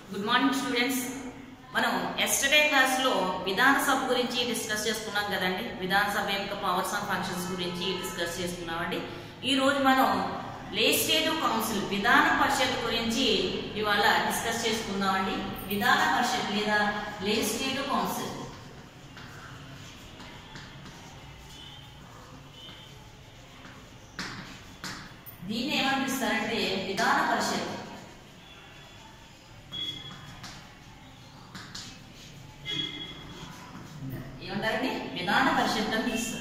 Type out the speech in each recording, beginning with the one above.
Good morning students మనం yesterday క్లాస్లో విధాన సభ గురించి డిస్కస్ చేసుకున్నాం కదండి విధాన సభ యొక్క పవర్స్ అండ్ ఫంక్షన్స్ గురించి డిస్కస్ చేసుకున్నామండి ఈ రోజు మనం లెజిస్లేటివ్ కౌన్సిల్ విధాన పరిషత్ గురించి ఇవాళ డిస్కస్ చేసుకుందామండి విధాన పరిషత్ లేదా లెజిస్లేటివ్ కౌన్సిల్ దీన్ని ఏమనిపిస్తారంటే విధాన పరిషత్ ఏమంటారండి విధాన పరిషత్ అని పిలుస్తారు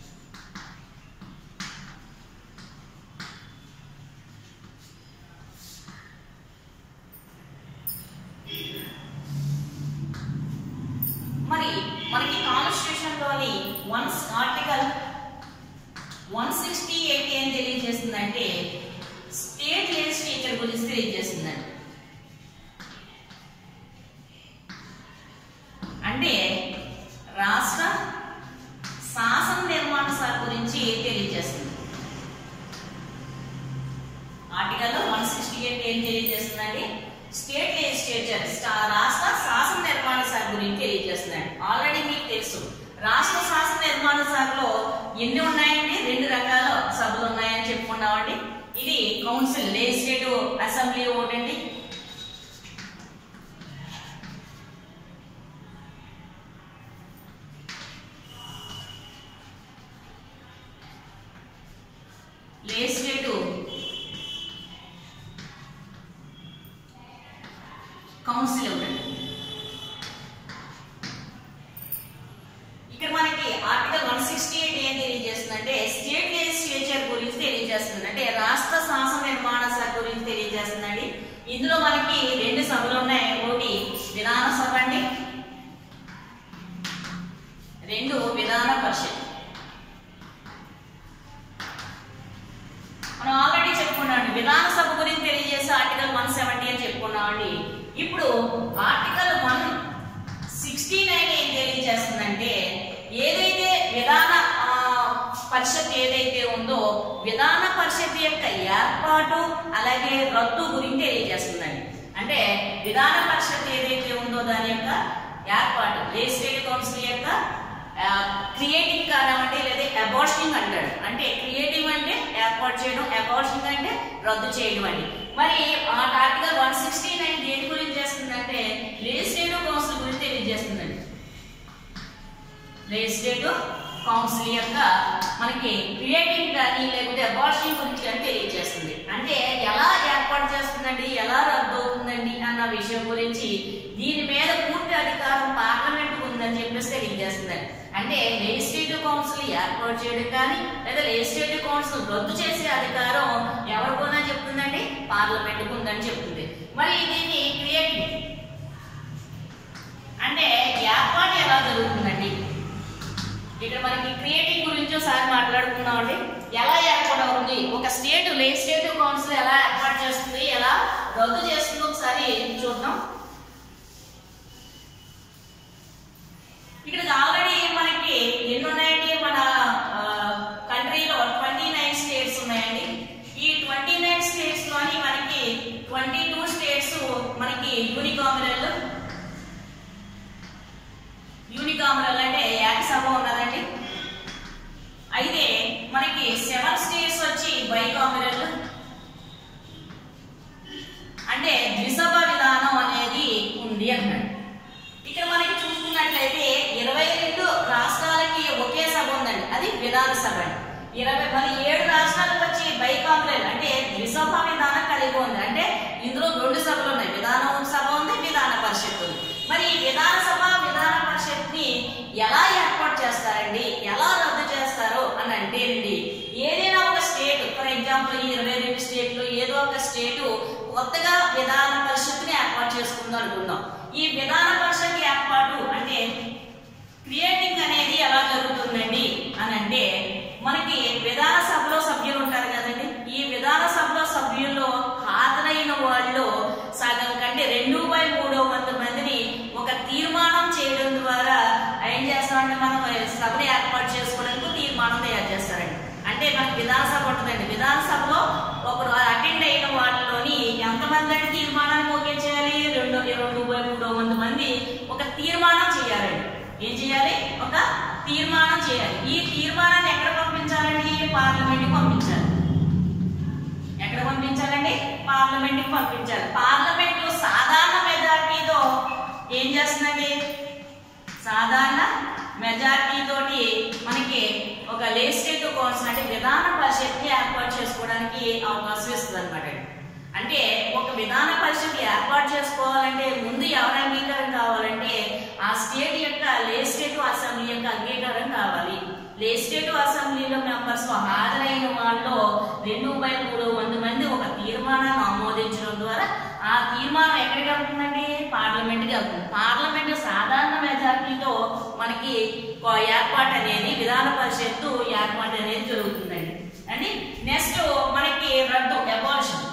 మరి మనకి కాన్స్టిట్యూషన్ లోని once article one sixty eight ఏం తెలియజేస్తుందంటే స్టేట్ లెజిస్లేచర్ గురించి తెలియజేస్తుందండి అంటే రాష్ట్ర శాసన నిర్మాణ శాఖ గురించి తెలియజేస్తుంది ఆర్టికల్ వన్ సిక్స్టీ ఎయిట్ ఏం తెలియజేస్తుందండి స్టేట్ లెజిస్లేచర్ రాష్ట్ర శాసన నిర్మాణ శాఖ గురించి తెలియజేస్తుందండి ఆల్రెడీ మీకు తెలుసు రాష్ట్ర శాసన నిర్మాణ శాఖలో ఎన్ని ఉన్నాయండి రెండు రకాల సభలు ఉన్నాయని చెప్పుకున్నామండి ఇది కౌన్సిల్ లెజిస్లేటివ్ అసెంబ్లీ ఒకటండి లెజిస్లేటివ్ కౌన్సిల్ ఒకటి ఇక్కడ మనకి ఆర్టికల్ వన్ సిక్స్టీ ఎయిట్ ఏం తెలియజేస్తుందంటే స్టేట్ లెజిస్లేచర్ గురించి తెలియజేస్తుంది అంటే రాష్ట్ర శాసన నిర్మాణ శాఖ గురించి తెలియజేస్తుందండి ఇందులో మనకి రెండు సభలు ఉన్నాయి ఒకటి విధాన సభ అండి రెండు విధాన పరిషత్ మనం ఆల్రెడీ చెప్పుకున్నాం విధాన సభ గురించి తెలియజేసే ఆర్టికల్ వన్ సెవెంటీ అని చెప్పుకున్నామండి ఇప్పుడు ఆర్టికల్ వన్ సిక్స్టీ నైన్ ఏం తెలియజేస్తుందంటే ఏదైతే విధాన ఆ, పరిషత్ ఏదైతే ఉందో విధాన పరిషత్ యొక్క ఏర్పాటు అలాగే రద్దు గురించి తెలియజేస్తుందండి అంటే విధాన పరిషత్ ఏదైతే ఉందో దాని యొక్క ఏర్పాటు లెజిస్లేటివ్ కౌన్సిల్ యొక్క క్రియేటింగ్ కానివ్వండి లేదా అబార్షనింగ్ అంటాడు అంటే క్రియేటివ్ అంటే ఏర్పాటు చేయడం అబార్షనింగ్ అంటే రద్దు చేయడం అండి మరి ఆ ఆర్టికల్ వన్ సిక్స్టీ నైన్ దేని గురించి చేస్తుందంటే లెజిస్లేటివ్ కౌన్సిల్ గురించి తెలియజేస్తుందండి లెజిస్లేటివ్ కౌన్సిల్ యొక్క మనకి క్రియేటింగ్ కానీ లేకపోతే అబార్షనింగ్ గురించి కానీ తెలియజేస్తుంది అంటే ఎలా ఏర్పాటు చేస్తుందండి ఎలా రద్దు అవుతుందండి అన్న విషయం గురించి దీని మీద పూర్తి అధికారం పార్లమెంట్ ఉందని చెప్పేసి తెలియజేస్తుందండి అంటే లెజిస్లేటివ్ కౌన్సిల్ ఏర్పాటు చేయడం కానీ లేదా లెజిస్లేటివ్ కౌన్సిల్ రద్దు చేసే అధికారం ఎవరికోనా చెప్తుందండి పార్లమెంట్ ఉందని చెప్తుంది మరి దీన్ని క్రియేటింగ్ అంటే ఏర్పాటు ఎలా జరుగుతుందండి ఇక్కడ మనకి క్రియేటింగ్ గురించి ఒకసారి మాట్లాడుకుందాం అండి ఎలా ఏర్పాటు అవుతుంది ఒక స్టేట్ లెజిస్లేటివ్ కౌన్సిల్ ఎలా ఏర్పాటు చేస్తుంది ఎలా రద్దు చేస్తుందో ఒకసారి చూద్దాం ఇక్కడ ఆల్రెడీ మనకి ఎన్ని ఉన్నాయండి మన కంట్రీలో ట్వంటీ నైన్ స్టేట్స్ ఉన్నాయండి ఈ ట్వంటీ నైన్ స్టేట్స్ లోని మనకి ట్వంటీ టూ స్టేట్స్ మనకి యూనికామినల్ యూనికామరల్ అంటే ఏకసభ ఉన్నదండి అయితే మనకి సెవెన్ స్టేట్స్ వచ్చి బైకామరల్ అంటే ద్విసభ విధానం అనేది ఉంది అన్నాడు ఇక్కడ మనకి చూసుకున్నట్లయితే ఇరవై రెండు రాష్ట్రాలకి ఒకే సభ ఉందండి అది విధాన సభ అండి ఇరవై మరి ఏడు రాష్ట్రాలకు వచ్చి బైకామరల్ అంటే ద్విసభ విధానం కలిగి ఉంది అంటే ఇందులో రెండు సభలు ఉన్నాయి విధాన సభ ఉంది విధాన పరిషత్ ఉంది మరి ఈ విధాన సభ విధాన పరిషత్ ని ఎలా ఏర్పాటు చేస్తారండి ఎలా రద్దు చేస్తారు అని అంటే అండి ఏదైనా ఒక స్టేట్ ఫర్ ఎగ్జాంపుల్ ఈ ఇరవై రెండు స్టేట్లు ఏదో ఒక స్టేటు కొత్తగా విధాన పరిషత్ని ఏర్పాటు చేసుకుందాం అనుకుందాం ఈ విధాన పరిషత్ ఏర్పాటు అంటే క్రియేటింగ్ అనేది ఎలా జరుగుతుందండి అని అంటే మనకి విధాన సభలో సభ్యులు ఉంటారు కదండి ఈ విధాన సభలో సభ్యుల్లో హాజరైన వాళ్ళు సగం కంటే రెండు బై మూడో వంద మందిని ఒక తీర్మానం చేయడం ద్వారా ఏం చేస్తామంటే మనం సభని ఏర్పాటు చేసుకోవడానికి తీర్మానం తయారు చేస్తారండి అంటే మనకి విధానసభ ఉంటుందండి విధానసభలో ఒకరు అటెండ్ అయిన వాళ్ళలోని ఎంతమంది అంటే తీర్మానాన్ని ఓకే చేయాలి రెండు ఏం చేయాలి ఒక తీర్మానం చేయాలి ఈ తీర్మానాన్ని ఎక్కడ పంపించాలండి పార్లమెంట్కి పంపించాలి ఎక్కడ పంపించాలండి పార్లమెంట్కి పంపించాలి పార్లమెంట్ సాధారణ మెజార్టీతో ఏం చేస్తున్నది సాధారణ మెజార్టీ తోటి మనకి ఒక లెజిస్లేటివ్ కౌన్సిల్ అంటే విధాన పరిషత్ని ఏర్పాటు చేసుకోవడానికి అవకాశం ఇస్తుంది అనమాట అంటే ఒక విధాన పరిషత్ ఏర్పాటు చేసుకోవాలంటే ముందు ఎవరి అంగీకారం కావాలంటే ఆ స్టేట్ యొక్క లెజిస్లేటివ్ అసెంబ్లీ యొక్క అంగీకారం కావాలి లెజిస్లేటివ్ అసెంబ్లీలో మెంబర్స్ హాజరైన వాళ్ళు రెండు బై మూడు వంద మంది ఒక తీర్మానాన్ని ఆమోదించడం ద్వారా ఆ తీర్మానం ఎక్కడికి వెళ్తుందండి పార్లమెంట్కి వెళ్తుంది పార్లమెంట్ సాధారణ మెజార్టీతో మనకి ఒక ఏర్పాటు అనేది విధాన పరిషత్తు ఏర్పాటు అనేది జరుగుతుందండి అండి నెక్స్ట్ మనకి రద్దు అబాలిషన్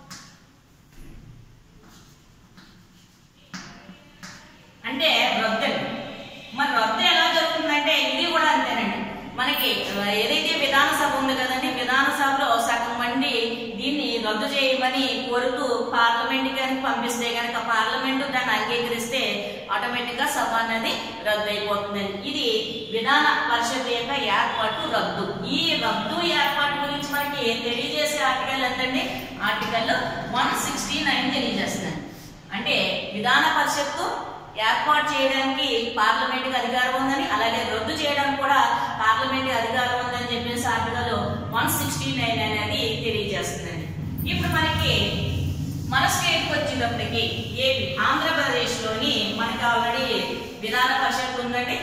అంటే రద్దు అండి. మరి రద్దు ఎలా జరుగుతుందంటే ఇది కూడా అంతేనండి మనకి ఏదైతే విధానసభ ఉంది కదండి విధానసభలో సగం మంది దీన్ని రద్దు చేయమని కోరుతూ పార్లమెంట్ కనుక పంపిస్తే కనుక పార్లమెంట్ దాన్ని అంగీకరిస్తే ఆటోమేటిక్ గా సభ అనేది రద్దు అయిపోతుందండి ఇది విధాన పరిషత్ యొక్క ఏర్పాటు రద్దు ఈ రద్దు ఏర్పాటు గురించి మనకి తెలియజేసే ఆర్టికల్ ఎంతండి ఆర్టికల్ వన్ సిక్స్టీ నైన్ తెలియజేస్తున్నాను అంటే విధాన పరిషత్తు ఏర్పాటు చేయడానికి పార్లమెంట్ కి అధికారం ఉందని అలాగే రద్దు చేయడానికి కూడా పార్లమెంట్ కి అధికారం ఉందని చెప్పేసి ఆర్టికల్ వన్ సిక్స్టీ నైన్ అనేది తెలియజేస్తుందండి ఇప్పుడు మనకి మన స్టేట్ వచ్చేటప్పటికి ఏపీ ఆంధ్రప్రదేశ్ లోని మనకి ఆల్రెడీ విధాన పరిషత్ ఉందండి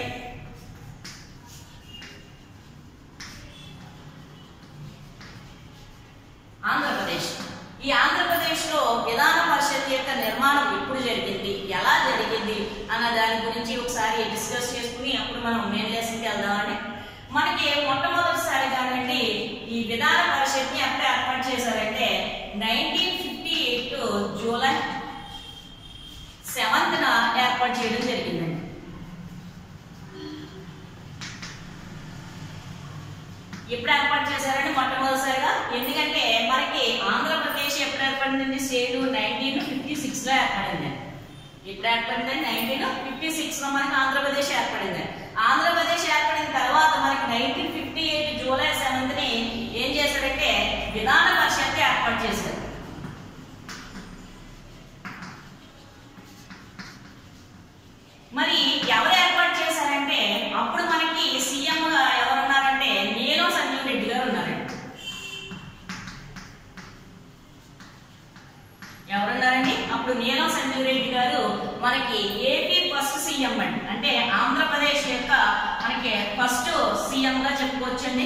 ఆంధ్రప్రదేశ్ ఈ ఆంధ్రప్రదేశ్ లో విధాన పరిషత్ యొక్క నిర్మాణం ఎప్పుడు జరిగింది ఎలా జరిగింది అన్న దాని గురించి ఒకసారి డిస్కస్ చేసుకుని అప్పుడు మనం మెయిన్ లెసన్కి వెళ్దామని మనకి మొట్టమొదటిసారి కానివ్వండి ఈ విధాన పరిషత్ ని ఎక్కడ ఏర్పాటు చేశారంటే nineteen fifty eight July seventh ఏర్పాటు చేయడం జరిగిందండి ఎప్పుడు ఏర్పాటు చేశారంటే మొట్టమొదటిసారిగా ఎందుకంటే మనకి ఆంధ్రప్రదేశ్ ఎప్పుడు ఏర్పడిందండి స్టేట్ నైన్టీన్ ఫిఫ్టీ సిక్స్ లో ఏర్పడింది ఎప్పుడు ఏర్పడిందండి నైన్టీన్ ఫిఫ్టీ సిక్స్ లో మనకి ఆంధ్రప్రదేశ్ ఏర్పడింది ఆంధ్రప్రదేశ్ ఏర్పడిన తర్వాత మనకి nineteen fifty eight July seventh ని ఏం చేశారంటే విధాన పరిషత్ ఏర్పాటు చేశారు మరి ఎవరు ఏర్పాటు చేశారంటే అప్పుడు మనకి సీఎం గా ఎవరున్నారంటే నీలం సంజీవ్ రెడ్డి గారు ఉన్నారండి ఎవరున్నారండి అప్పుడు నీలం సంజీవ్ రెడ్డి గారు మనకి ఏపీ ఫస్ట్ సీఎం అండి అంటే ఆంధ్రప్రదేశ్ యొక్క మనకి ఫస్ట్ సీఎం గా చెప్పుకోవచ్చండి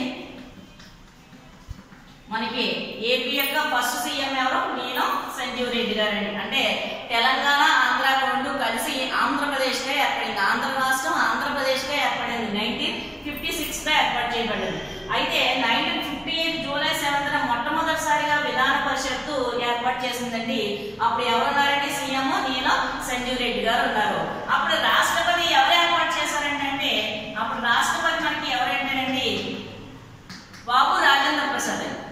మనకి ఏపీ యొక్క ఫస్ట్ సీఎం ఎవరు నీలం సంజీవ్ రెడ్డి గారు అండి అంటే తెలంగాణ ఆంధ్ర రెండు కలిసి ఆంధ్రప్రదేశ్ గా ఏర్పడింది ఆంధ్ర రాష్ట్రం ఆంధ్రప్రదేశ్ గా ఏర్పడింది నైన్టీన్ ఫిఫ్టీ సిక్స్ లో ఏర్పాటు చేయబడింది అయితే nineteen fifty eight July seventh మొట్టమొదటిసారిగా విధాన పరిషత్తు ఏర్పాటు చేసిందండి అప్పుడు ఎవరున్నారండి సీఎం నీలం సంజీవ్ రెడ్డి గారు ఉన్నారు అప్పుడు రాష్ట్రపతి ఎవరు ఏర్పాటు చేశారంటే అప్పుడు రాష్ట్రపతి మనకి ఎవరంటేనండి బాబు రాజేంద్ర ప్రసాద్ అండి.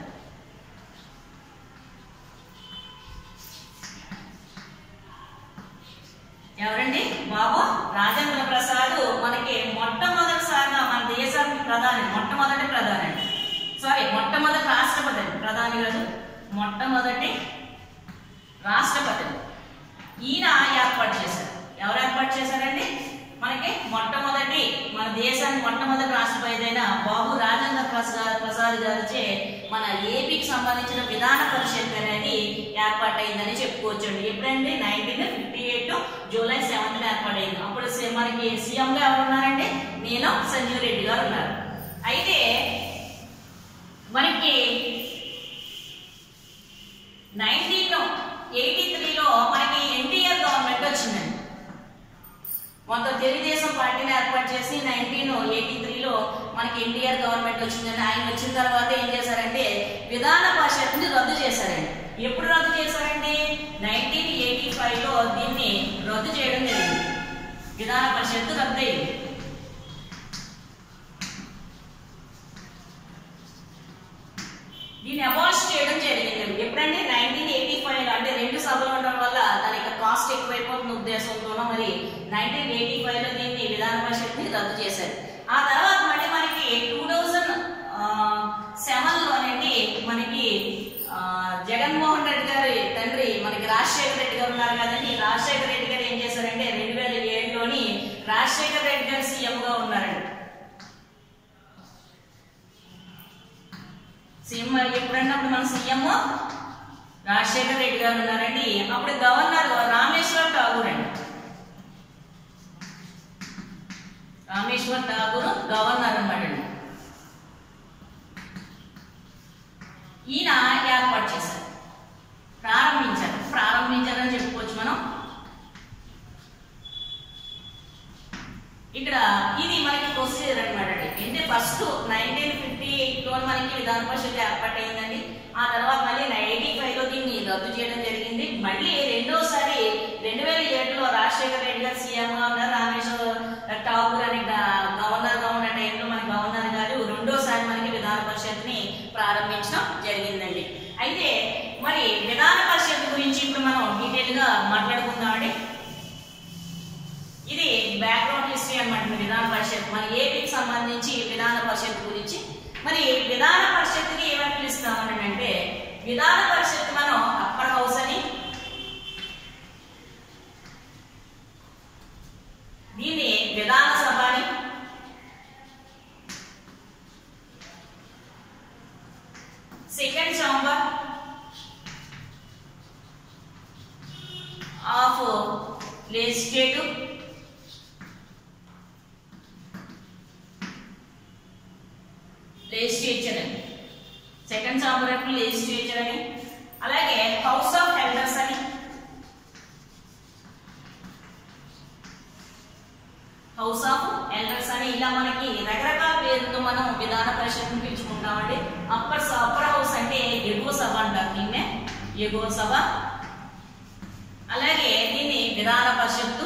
ఎవరండి బాబు రాజేంద్ర ప్రసాద్ మనకి మొట్టమొదటిసారిగా మన దేశానికి ప్రధాని మొట్టమొదటి ప్రధాని అండి సారీ మొట్టమొదటి రాష్ట్రపతి అండి ప్రధాని కాదు మొట్టమొదటి రాష్ట్రపతి ఈయన ఏర్పాటు చేశారు ఎవరు ఏర్పాటు చేశారండి మనకి మొట్టమొదటి మన దేశానికి మొట్టమొదటి రాష్ట్రపతి అయిన బాబు రాజేంద్ర ప్రసాద్ ప్రసాద్ గారిచే మన ఏపీకి సంబంధించిన విధాన పరిషత్ అనేది ఏర్పాటైందని చెప్పుకోవచ్చండి ఎప్పుడండి nineteen fifty eight July seventh ఏర్పాటైంది అప్పుడు సి- మనకి సీఎం గా ఎవరు ఉన్నారండి నీలం సంజీవ్ రెడ్డి గారు ఉన్నారు అయితే మనకి నైన్టీన్ ఎయిటీ త్రీలో మనకి ఎన్టీఆర్ గవర్నమెంట్ వచ్చిందండి మొత్తం తెలుగుదేశం పార్టీని ఏర్పాటు చేసి నైన్టీన్ ఎయిటీ త్రీలో మనకి ఎన్టీఆర్ గవర్నమెంట్ వచ్చిందండి ఆయన వచ్చిన తర్వాత ఏం చేశారంటే విధాన పరిషత్ని రద్దు చేశారండి ఎప్పుడు రద్దు చేశారండి నైన్టీన్ ఎయిటీ ఫైవ్ లో దీన్ని రద్దు చేయడం జరిగింది విధాన పరిషత్తు రద్దు అయింది దీన్ని అబాలిష్ చేయడం జరిగింది ఎప్పుడంటే నైన్టీన్ ఎయిటీ ఫైవ్ అంటే రెండు సభలు ఉండడం వల్ల దాని యొక్క కాస్ట్ ఎక్కువైపోతుంది ఉద్దేశంతోనో మరి నైన్టీన్ ఎయిటీ ఫైవ్ లో దీన్ని విధాన పరిషత్ని రద్దు చేశారు ఆ తర్వాత మళ్ళీ మనకి టూ థౌజండ్ సెవెన్ లోనండి మనకి ఆ, జగన్మోహన్ రెడ్డి గారి తండ్రి మనకి రాజశేఖర రెడ్డి గారు ఉన్నారు కదండి రాజశేఖర రెడ్డి గారు ఏం చేశారంటే రెండు వేల ఏడులోని రాజశేఖర రెడ్డి గారు సీఎం గా ఉన్నారండి సీఎం ఎప్పుడన్నప్పుడు మన సీఎం రాజశేఖర రెడ్డి గారు ఉన్నారండి అప్పుడు గవర్నర్ రామేశ్వర్ ఠాగూర్ అండి రామేశ్వర్ ఠాగూర్ గవర్నర్ అన్నమాట అండి ఈయన ఏర్పాటు చేశారు ప్రారంభించారు ప్రారంభించారని చెప్పుకోవచ్చు మనం ఇక్కడ ఇది మనకి ప్రొసీజర్ అనమాట అండి అంటే ఫస్ట్ నైన్టీన్ ఫిఫ్టీ ఎయిట్ లో మనకి విధాన పరిషత్ ఏర్పాటైందండి ఆ తర్వాత మళ్ళీ ఎయిటీ ఫైవ్ లో దీన్ని రద్దు చేయడం జరిగింది మళ్ళీ రెండోసారి రెండు వేల ఏడులో రాజశేఖర రెడ్డి గారు సీఎం గా ఉన్నారు రామేశ్వర ఠాకూర్ అని గ- గవర్నర్ గా ఉన్న టైంలో మన గవర్నర్ గారు రెండోసారి మనకి విధాన పరిషత్ ని ప్రారంభించడం జరిగిందండి అయితే మరి విధాన పరిషత్ గురించి ఇప్పుడు మనం డీటెయిల్ గా మాట్లాడుకుందామండి ఇది బ్యాక్గ్రౌండ్ హిస్టరీ అన్నమాట విధాన పరిషత్ మన ఏపీకి సంబంధించి విధాన పరిషత్ గురించి మరి విధాన పరిషత్ని ఏమని పిలుస్తామని అంటే విధాన పరిషత్ మనం అప్పర్ హౌస్ అని దీన్ని విధాన సభ అని second chamber of legislative legislature అని సెకండ్ చాంబర్ ఆఫ్ లెజిస్లేచర్ అని అలాగే హౌస్ ఆఫ్ ఎల్డర్స్ అని హౌస్ ఆఫ్ ఎల్డర్స్ అని ఇలా మనకి రకరకాల పేర్లతో మనం విధాన పరిషత్ని పిలుచుకుంటామండి అప్పర్ అప్పర్ హౌస్ అంటే ఎగువ సభ అంటారు దీన్నే ఎగువ సభ అలాగే దీన్ని విధాన పరిషత్తు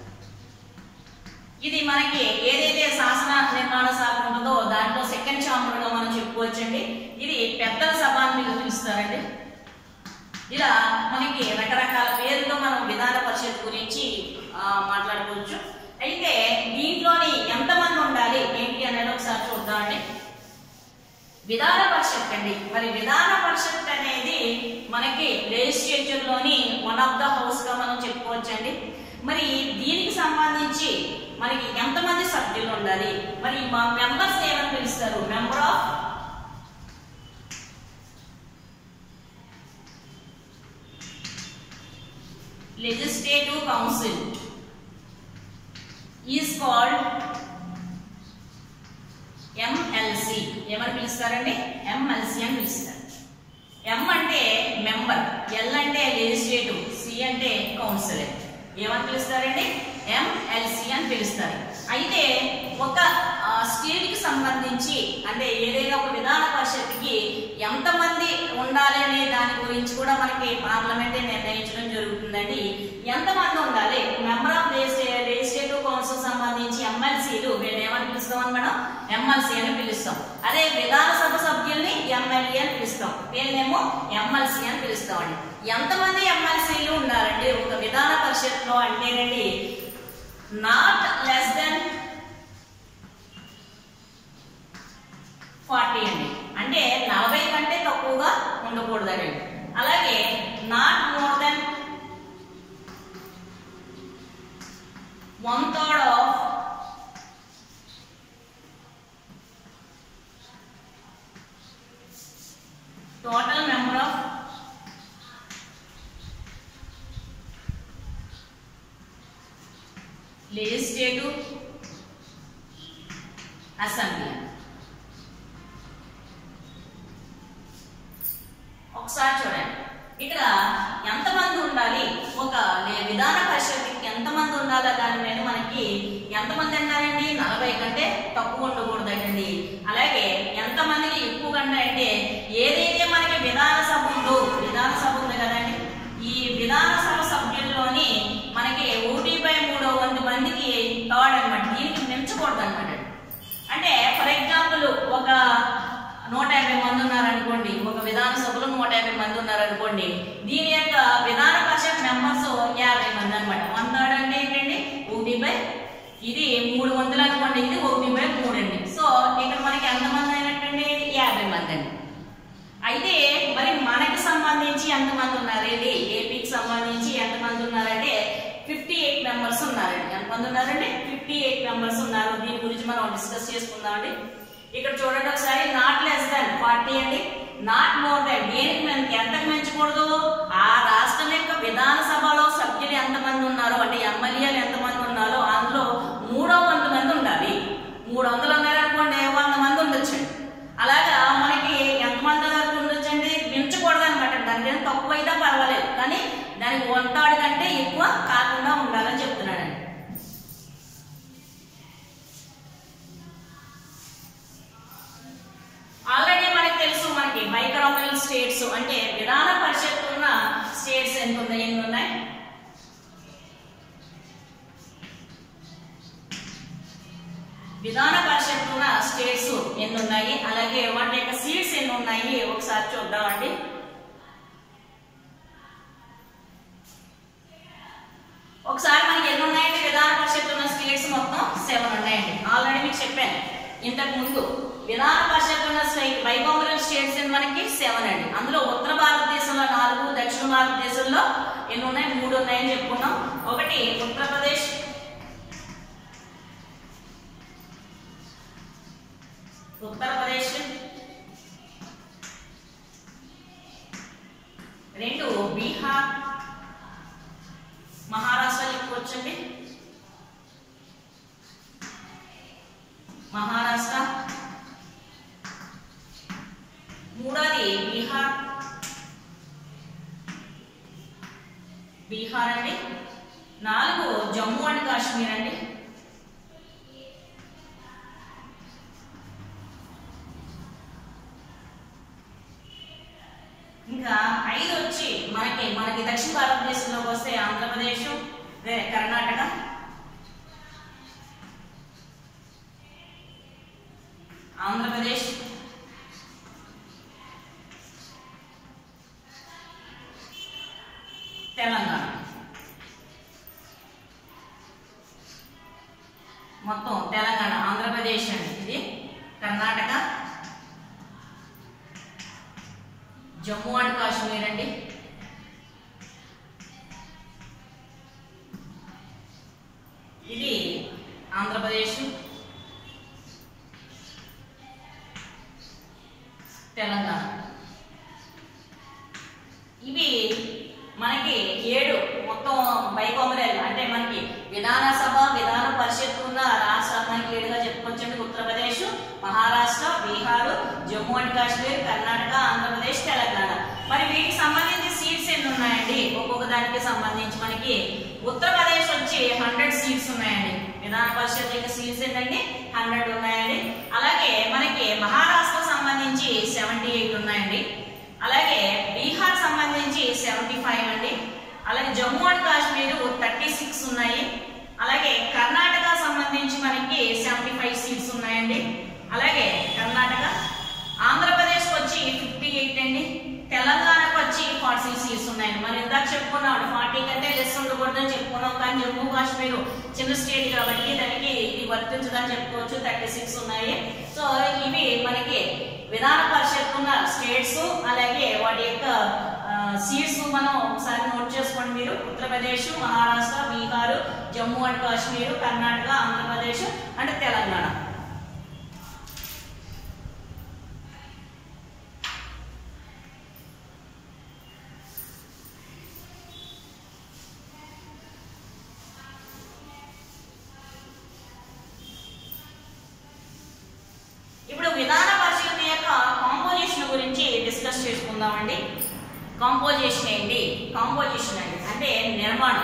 ఇది మనకి ఏదైతే శాసన నిర్మాణ శాఖ ఉంటుందో దాంట్లో సెకండ్ చాంబర్ గా మనం చెప్పుకోవచ్చండి ఇది పెద్దల సభ అని మీరు పిలుస్తారండి ఇలా మనకి రకరకాల పేర్లతో మనం విధాన పరిషత్ గురించి ఆ, మాట్లాడుకోవచ్చు అయితే దీంట్లోని ఎంతమంది ఉండాలి ఏంటి అనేది ఒకసారి చూద్దామండి విధాన పరిషత్ అండి మరి విధాన పరిషత్ అనేది మనకి లెజిస్లేచర్ లోని వన్ ఆఫ్ ద హౌస్ గా మనం చెప్పుకోవచ్చండి మరి దీనికి సంబంధించి మనకి ఎంతమంది సభ్యులు ఉండాలి మరి మా మెంబర్స్ ఏమని పిలుస్తారు member of legislative council is called MLC ఏమని పిలుస్తారండి ఎంఎల్సి అని పిలుస్తారు ఎం అంటే మెంబర్ ఎల్ అంటే లెజిస్లేటివ్ సి అంటే కౌన్సిల్ ఏమని పిలుస్తారండి ఎంఎల్సి అని పిలుస్తారు అయితే ఒక స్టేట్ కి సంబంధించి అంటే ఏదైనా ఒక విధాన పరిషత్కి ఎంతమంది ఉండాలి అనే దాని గురించి కూడా మనకి పార్లమెంట్ నిర్ణయించడం జరుగుతుందండి ఎంతమంది ఉండాలి మెంబర్ ఆఫ్ లెజిస్లేటివ్ కౌన్సిల్ సంబంధించి ఎమ్మెల్సీలు వీళ్ళు ఏమని పిలుస్తాం మనం ఎమ్మెల్సీ అని పిలుస్తాం అదే విధానసభ సభ్యుల్ని ఎమ్మెల్యే అని పిలుస్తాం వీళ్ళనేమో ఎమ్మెల్సీ అని పిలుస్తామండి ఎంతమంది ఎమ్మెల్సీలు ఉండాలండి ఒక విధాన పరిషత్ లో అంటేనండి నాట్ లెస్ దెన్ ఫార్టీ అండి అంటే నలభై కంటే తక్కువగా ఉండకూడదండి అలాగే not more than one third of total number of legislative assembly ఒకసారి చూడండి ఇక్కడ ఎంతమంది ఉండాలి ఒక లే- విధాన పరిషత్కి ఎంతమంది ఉండాలో దాని మీద మనకి ఎంతమంది అన్నారండి నలభై కంటే తక్కువ ఉండకూడదండి అలాగే ఎంతమందికి ఎక్కువ కంటే అంటే ఏదైతే మనకి విధాన సభ ఉందో విధాన సభ ఉంది కదండి ఈ విధాన సభ సభ్యుల్లోని మనకి ఒకటి బై మూడో వంద మందికి థర్డ్ అనమాట దీనికి మించకూడదు అనమాట అంటే ఫర్ ఎగ్జాంపుల్ ఒక నూట యాభై మంది ఉన్నారనుకోండి ఒక విధాన సభలో నూట యాభై మంది ఉన్నారనుకోండి దీని యొక్క విధాన పరిషత్ మెంబర్స్ యాభై మంది అనమాట వంద మూడు వందలు అనుకోండి ఇది ఒకటి బై మూడు అండి సో ఇక్కడ మనకి ఎంతమంది అయినట్టండి యాభై మంది అండి అయితే మరి మనకి సంబంధించి ఎంతమంది ఉన్నారండి ఏపీకి సంబంధించి ఎంతమంది ఉన్నారంటే ఫిఫ్టీ ఎయిట్ మెంబర్స్ ఉన్నారండి ఎంతమంది ఉన్నారండి ఫిఫ్టీ ఎయిట్ మెంబర్స్ ఉన్నారు దీని గురించి మనం డిస్కస్ చేసుకుందామండి ఇక్కడ చూడండి ఒకసారి నాట్ లెస్ దాన్ ఫార్టీ అండి నాట్ మోర్ దాన్ దేనికి మనకి ఎంతకు పెంచకూడదు ఆ రాష్ట్రం యొక్క విధానసభలో సభ్యులు ఎంతమంది ఉన్నారో అంటే ఎమ్మెల్యేలు ఎంతమంది ఉన్నారో అందులో మూడో వంద మంది ఉండాలి మూడు వందలు ఉన్నారనుకోండి వంద మంది ఉండొచ్చండి అలాగా మనకి ఎంతమంది వరకు ఉండొచ్చండి మించకూడదు అనమాట దానికైనా తక్కువ అయితే పర్వాలేదు కానీ దానికి వంతాడు కంటే ఎక్కువ కాకుండా ఉండాలని చెప్తున్నాడండి ఆల్రెడీ మనకి తెలుసు మనకి మైక్రోమల్ స్టేట్స్ అంటే విధాన పరిషత్ ఉన్న స్టేట్స్ ఎంత ఉన్నాయి ఎన్ని ఉన్నాయి విధాన పరిషత్ ఉన్న స్టేట్స్ ఎన్ని ఉన్నాయి అలాగే వాటి యొక్క సీట్స్ ఎన్ని ఉన్నాయి ఒకసారి చూద్దామండి ఒకసారి మనకి ఎన్ని ఉన్నాయండి విధాన పరిషత్ ఉన్న స్టేట్స్ మొత్తం సెవెన్ ఉన్నాయండి ఆల్రెడీ మీకు చెప్పాను ఇంతకు ముందు విధాన పరిషత్ ఉన్న బైకోమరల్ స్టేట్స్ ఎన్ని మనకి సెవెన్ అండి అందులో ఉత్తర భారతదేశంలో నాలుగు దక్షిణ భారతదేశంలో ఎన్ని ఉన్నాయి మూడు ఉన్నాయని చెప్పుకున్నాం ఒకటి ఉత్తరప్రదేశ్ ఉత్తరప్రదేశ్ రెండు బీహార్ మహారాష్ట్ర చెప్పుకోవచ్చండి మహారాష్ట్ర మూడోది బీహార్ బీహార్ అండి నాలుగు జమ్మూ అండ్ కాశ్మీర్ అండి ఇంకా ఐదు వచ్చి మనకి మనకి దక్షిణ భారతదేశంలోకి వస్తే ఆంధ్రప్రదేశ్ వేరే కర్ణాటక ఆంధ్రప్రదేశ్ తెలంగాణ మొత్తం తెలంగాణ ఆంధ్రప్రదేశ్ అండి ఇది కర్ణాటక జమ్మూ అండ్ కాశ్మీర్ అండి ఇది ఆంధ్రప్రదేశ్ తెలంగాణ ఇవి మనకి ఏడు మొత్తం బైకోమరేల్ అంటే మనకి విధానసభ విధాన పరిషత్ ఉన్న రాష్ట్రాలు మనకి ఏడుగా చెప్పుకోవచ్చండి ఉత్తరప్రదేశ్ మహారాష్ట్ర బీహార్ జమ్మూ అండ్ కాశ్మీర్ కర్ణాటక ఆంధ్రప్రదేశ్ తెలంగాణ మరి వీటికి సంబంధించి సీట్స్ ఎన్ని ఉన్నాయండి ఒక్కొక్క దానికి సంబంధించి మనకి ఉత్తరప్రదేశ్ వచ్చి హండ్రెడ్ సీట్స్ ఉన్నాయండి విధాన పరిషత్ యొక్క సీట్స్ ఏంటండి హండ్రెడ్ ఉన్నాయండి అలాగే మనకి మహారాష్ట్ర సంబంధించి సెవెంటీ ఎయిట్ ఉన్నాయండి అలాగే బీహార్ సంబంధించి సెవెంటీ ఫైవ్ అండి అలాగే Jammu and Kashmir thirty six ఉన్నాయి అలాగే కర్ణాటక సంబంధించి మనకి సెవెంటీ ఫైవ్ సీట్స్ ఉన్నాయండి అలాగే కర్ణాటక ఆంధ్రప్రదేశ్ వచ్చి ఫిఫ్టీ ఎయిట్ అండి తెలంగాణకు వచ్చి ఫార్టీ సిక్స్ సీట్స్ ఉన్నాయండి మరి ఇందాక చెప్పుకున్నాం ఫార్టీ కంటే లెస్ ఉండకూడదని చెప్పుకున్నాం కానీ జమ్మూ కాశ్మీర్ చిన్న స్టేట్ కాబట్టి దానికి ఇది వర్తించదని చెప్పుకోవచ్చు థర్టీ సిక్స్ ఉన్నాయి సో ఇవి మనకి విధాన పరిషత్ ఉన్న స్టేట్స్ అలాగే వాటి యొక్క సీట్స్ మనం ఒకసారి నోట్ చేసుకోండి మీరు ఉత్తరప్రదేశ్ మహారాష్ట్ర బీహార్ జమ్మూ అండ్ కాశ్మీర్ కర్ణాటక ఆంధ్రప్రదేశ్ అండ్ తెలంగాణ ఇప్పుడు విధాన పరిషత్ యొక్క కాంపోజిషన్ గురించి డిస్కస్ చేసుకుందామండి కాంపోజిషన్ ఏంటి కాంపోజిషన్ అండి అంటే నిర్మాణం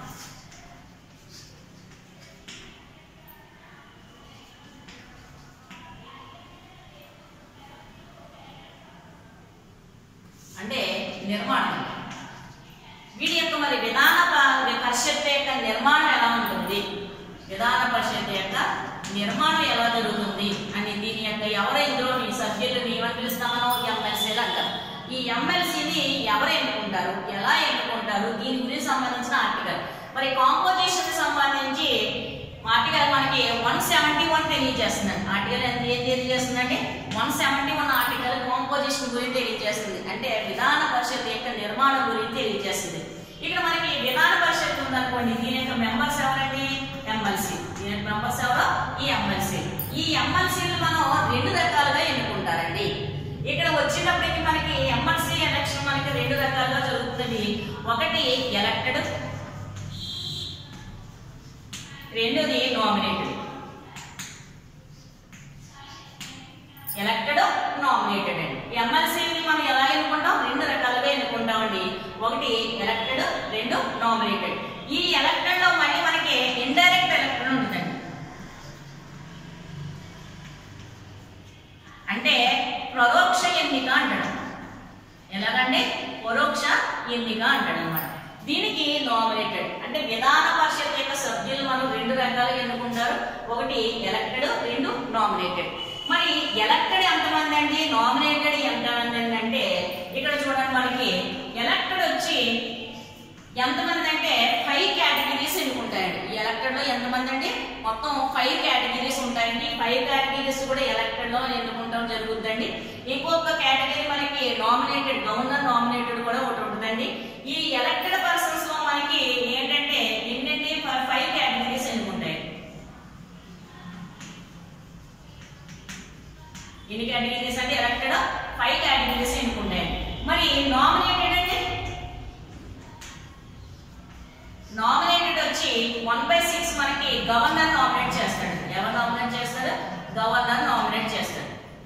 అంటే నిర్మాణం వీటి యొక్క మరి విధాన ప- పరిషత్ యొక్క నిర్మాణం ఎలా ఉంటుంది విధాన పరిషత్ యొక్క నిర్మాణం ఎలా జరుగుతుంది అని దీని యొక్క ఎవరు ఇందులో మీ సభ్యులు ఏమని పిలుస్తామనో ఎమ్మెల్సీలు అంటారు ఈ ఎమ్మెల్సీని ఎవరు ఎన్నుకుంటారు ఎలా ఎన్నుకుంటారు దీని గురించి సంబంధించిన ఆర్టికల్ మరి కాంపోజిషన్ సంబంధించి ఆర్టికల్ మనకి వన్ సెవెంటీ వన్ తెలియజేస్తుందండి ఆర్టికల్ ఎంత ఏం తెలియజేస్తుందంటే one seventy one article composition గురించి తెలియజేస్తుంది అంటే విధాన పరిషత్ యొక్క నిర్మాణం గురించి తెలియజేస్తుంది ఇక్కడ మనకి విధాన పరిషత్ ఉందనుకోండి దీని యొక్క మెంబర్స్ ఎవరండి ఎమ్మెల్సీ దీని యొక్క మెంబర్స్ ఎవరు ఈ ఎమ్మెల్సీ ఈ ఎమ్మెల్సీలు మనం రెండు రకాలుగా ఎన్నుకుంటారండి ఇక్కడ వచ్చేటప్పటికి మనకి ఎమ్మెల్సీ ఎలక్షన్ మనకి రెండు రకాలుగా జరుగుతుంది ఒకటి ఎలక్టెడ్ రెండోది నామినేటెడ్ ఎలక్టెడ్ నామినేటెడ్ అండి ఎమ్మెల్సీని మనం ఎలా ఎన్నుకుంటాం రెండు రకాలుగా ఎన్నుకుంటామండి ఒకటి ఎలక్టెడ్ రెండు నామినేటెడ్ ఈ ఎలక్టెడ్ లో మళ్ళీ మనకి ఇండైరెక్ట్ ఎలక్టెడ్ ఉంటుందండి అంటే పరోక్ష ఎన్నిక అంటాడు ఎలాగంటే పరోక్ష ఎన్నిక అంటాడు అనమాట దీనికి నామినేటెడ్ అంటే విధాన పరిషత్ యొక్క సభ్యులు మనం రెండు రకాలుగా ఎన్నుకుంటారు ఒకటి ఎలక్టెడ్ రెండు నామినేటెడ్ మరి ఎలక్టెడ్ ఎంతమంది అండి నామినేటెడ్ ఎంతమంది అండి అంటే ఇక్కడ చూడండి మనకి ఎలక్టెడ్ వచ్చి ఎంతమంది అంటే ఫైవ్ కేటగిరీస్ ఎన్నుకుంటాయండి ఈ ఎలక్టెడ్ లో ఎంతమంది అంటే మొత్తం ఫైవ్ కేటగిరీస్ ఉంటాయండి ఫైవ్ కేటగిరీస్ కూడా ఎలక్టెడ్ లో ఎన్నుకుంటాం జరుగుతుందండి ఇంకొక కేటగిరీ మనకి నామినేటెడ్ గవర్నర్ నామినేటెడ్ కూడా ఒకటి ఉంటుందండి ఈ ఎలక్టెడ్ పర్సన్స్ లో మనకి ఏంటంటే ఏంటంటే ఫైవ్ కేటగిరీస్ ఎన్నుకుంటాయి ఎన్ని కేటగిరీస్ అంటే ఎలక్టెడ్ ఫైవ్ కేటగిరీస్ ఎన్నుకుంటాయి మరి నామినేటెడ్ అంటే నామినేటెడ్ వచ్చి వన్ బై సిక్స్ మనకి గవర్నర్ నామినేట్ చేస్తాడు ఎవరు నామినేట్ చేస్తాడు గవర్నర్ నామినేట్ చేస్తాడు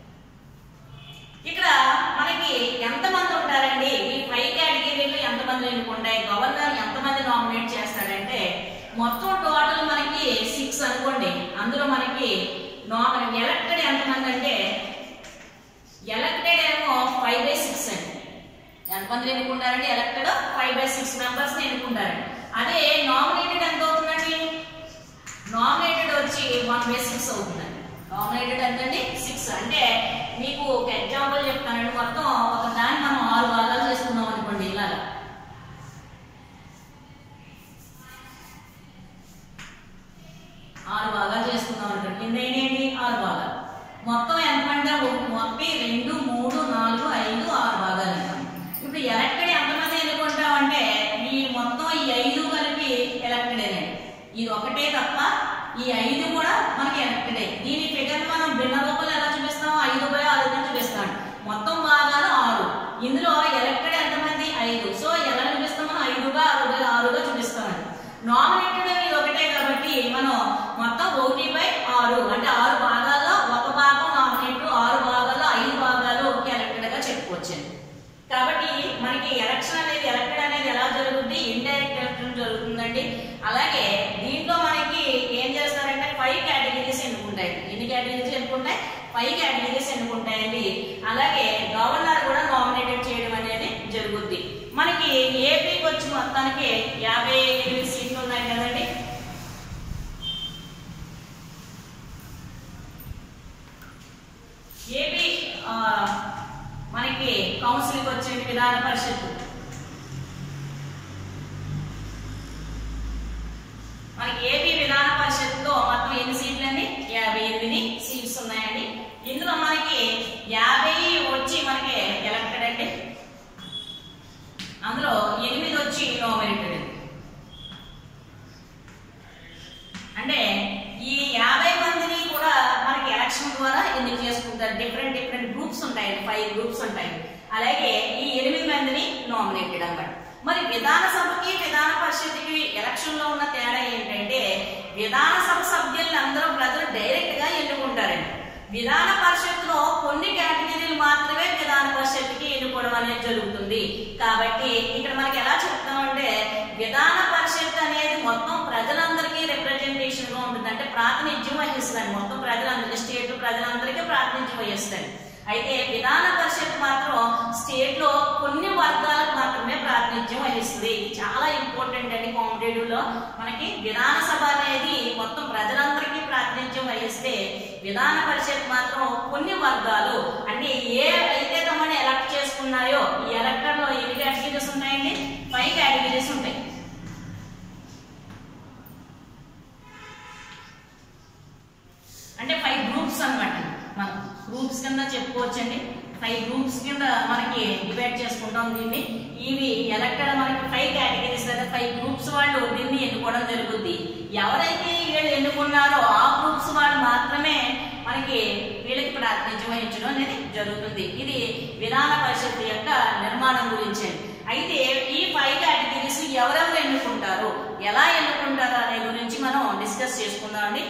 ఇక్కడ మనకి ఎంతమంది ఉంటారండి ఈ ఫైవ్ కేటగిరీలో ఎంతమంది ఎన్నుకుంటాయి గవర్నర్ ఎంతమంది నామినేట్ చేస్తాడంటే మొత్తం టోటల్ మనకి సిక్స్ అనుకోండి అందులో మనకి నామినేట్ ఎలక్టెడ్ ఎంతమంది అంటే ఎలక్టెడ్ ఏమో ఫైవ్ బై సిక్స్ అండి ఎంతమంది ఎన్నుకుంటారండి elected five by six members ఎన్నుకుంటారండి అదే నామినేటెడ్ ఎంత అవుతుందండి నామినేటెడ్ వచ్చి వన్ బై సిక్స్ అవుతుందండి నామినేటెడ్ ఎంతండి సిక్స్ అంటే మీకు ఒక ఎగ్జాంపుల్ చెప్తానండి మొత్తం ఒక దాన్ని మనం ఆరు భాగాలు చేసుకుందాం అనుకోండి ఇలాగా ఆరు భాగాలు చేసుకుందాం అనుకోండి కింద ఏంటి ఆరు భాగాలు మొత్తం ఎంతమంది ఒకటి రెండు మూడు నాలుగు ఐదు ఆరు భాగాలు అంటాం ఇప్పుడు ఎలక్టెడ్ ఎంతమంది ఎన్నుకుంటాం అంటే ఈ మొత్తం ఈ ఐదు కలిపి ఎలక్టెడ్ ఇది ఒకటే తప్ప ఈ ఐదు కూడా మనకి ఎలక్టెడే దీని ఫిగర్ మనం భిన్న రూపాలు ఎలా చూపిస్తాం ఐదు బై ఆరు చూపిస్తాం మొత్తం భాగాలు ఆరు ఇందులో ఎలక్టెడ్ ఎంతమంది ఐదు సో ఎలా చూపిస్తాం మనం ఐదుగా ఆరుగా ఆరుగా చూపిస్తామండి నామినేటెడ్ అనేది ఒకటే కాబట్టి మనం మొత్తం ఒకటి బై ఆరు అంటే ఆరు భాగాల్లో ఒక భాగం నామినేట్ ఆరు భాగాల్లో ఐదు భాగాలు ఎలక్టెడ్ గా చెప్పుకోవచ్చండి కాబట్టి మనకి ఎలక్షన్ అనేది ఎలక్టెడ్ అనేది ఎలా జరుగుతుంది ఇండైరెక్ట్ ఎలక్షన్ జరుగుతుందండి అలాగే దీంట్లో మనకి ఏం చేస్తారంటే ఫైవ్ కేటగిరీస్ ఎన్నుకుంటాయి ఎన్ని కేటగిరీస్ ఎన్నుకుంటాయి ఫైవ్ కేటగిరీస్ ఎన్నుకుంటాయండి అలాగే గవర్నర్ కూడా నామినేటెడ్ చేయడం అనేది జరుగుద్ది మనకి ఏపీకి వచ్చి మొత్తానికి యాభై ఎనిమిది సీట్లు ఉన్నాయి కదండి ఏపీ ఆ, మనకి కౌన్సిల్కి వచ్చే విధాన పరిషత్ మనకి ఏపీ విధాన పరిషత్లో మొత్తం ఎన్ని సీట్లు అండి యాభై ఎనిమిది సీట్స్ ఉన్నాయండి ఇందులో మనకి యాభై వచ్చి మనకి ఎలక్టెడ్ అండి అందులో ఎనిమిది వచ్చి నామినేటెడ్ అంటే ఈ యాభై మందిని కూడా మనకి ఎలక్షన్ ద్వారా ఎన్నిక చేసుకుంటారు డిఫరెంట్ డిఫరెంట్ గ్రూప్స్ ఉంటాయి ఫైవ్ గ్రూప్స్ ఉంటాయి అలాగే ఈ ఎనిమిది మందిని నామినేటెడ్ అన్నమాట మరి విధానసభకి విధాన పరిషత్కి ఎలక్షన్ లో ఉన్న తేడా ఏంటంటే విధానసభ సభ్యులను అందరూ ప్రజలు డైరెక్ట్ గా ఎన్నుకుంటారండి విధాన పరిషత్లో కొన్ని కేటగిరీలు మాత్రమే విధాన పరిషత్కి ఎన్నుకోవడం అనేది జరుగుతుంది కాబట్టి ఇక్కడ మనకి ఎలా చెప్తామంటే విధాన పరిషత్ అనేది మొత్తం ప్రజలందరికీ రిప్రజెంటేషన్ గా ఉంటుంది అంటే ప్రాతినిధ్యం వహిస్తుంది మొత్తం ప్రజలందరికీ స్టేట్ ప్రజలందరికీ ప్రాతినిధ్యం వహిస్తుంది అయితే విధాన పరిషత్ మాత్రం స్టేట్ లో కొన్ని వర్గాలకు మాత్రమే ప్రాతినిధ్యం వహిస్తుంది ఇది చాలా ఇంపార్టెంట్ అండి కాంపిటేటివ్ లో మనకి విధానసభ అనేది మొత్తం ప్రజలందరికీ ప్రాతినిధ్యం వహిస్తే విధాన పరిషత్ మాత్రం కొన్ని వర్గాలు అంటే ఏ అయితే తమని ఎలక్ట్ చేసుకున్నాయో ఈ ఎలక్టర్ లో ఎన్ని కేటగిరీస్ ఉంటాయండి ఫైవ్ కేటగిరీస్ ఉంటాయి కింద చెప్పుకోవచ్చండి ఫైవ్ గ్రూప్స్ కింద మనకి డివైడ్ చేసుకుంటాం దీన్ని ఇవి ఎలక్టెడ్ మనకి ఫైవ్ కేటగిరీస్ లేదా ఫైవ్ గ్రూప్స్ వాళ్ళు దీన్ని ఎన్నుకోవడం జరుగుద్ది ఎవరైతే వీళ్ళు ఎన్నుకున్నారో ఆ గ్రూప్స్ వాళ్ళు మాత్రమే మనకి వీళ్ళకి ప్రాతినిధ్యం వహించడం అనేది జరుగుతుంది ఇది విధాన పరిషత్ యొక్క నిర్మాణం గురించి అయితే ఈ ఫైవ్ కేటగిరీస్ ఎవరెవరు ఎన్నుకుంటారు ఎలా ఎన్నుకుంటారు అనే గురించి మనం డిస్కస్ చేసుకుందాం అండి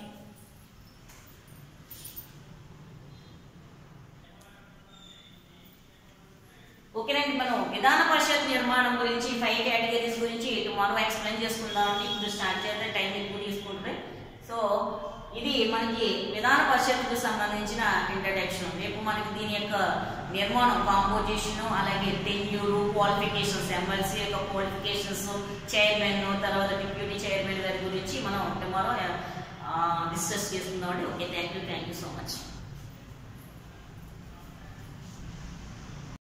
ఓకేనండి మనం విధాన పరిషత్ నిర్మాణం గురించి ఫైవ్ కేటగిరీస్ గురించి టుమారో ఎక్స్ప్లెయిన్ చేసుకుందాం అండి ఇప్పుడు స్టార్ట్ చేస్తే టైం ఎక్కువ తీసుకుంటుంది సో ఇది మనకి విధాన పరిషత్కు సంబంధించిన ఇంట్రడక్షన్ రేపు మనకి దీని యొక్క నిర్మాణం కాంపోజిషన్ అలాగే టెన్యూరు క్వాలిఫికేషన్స్ ఎమ్మెల్సీ యొక్క క్వాలిఫికేషన్స్ చైర్మన్ తర్వాత డిప్యూటీ చైర్మన్ గారి గురించి మనం టుమారో డిస్కస్ చేసుకుందాం అండి okay thank you thank you so much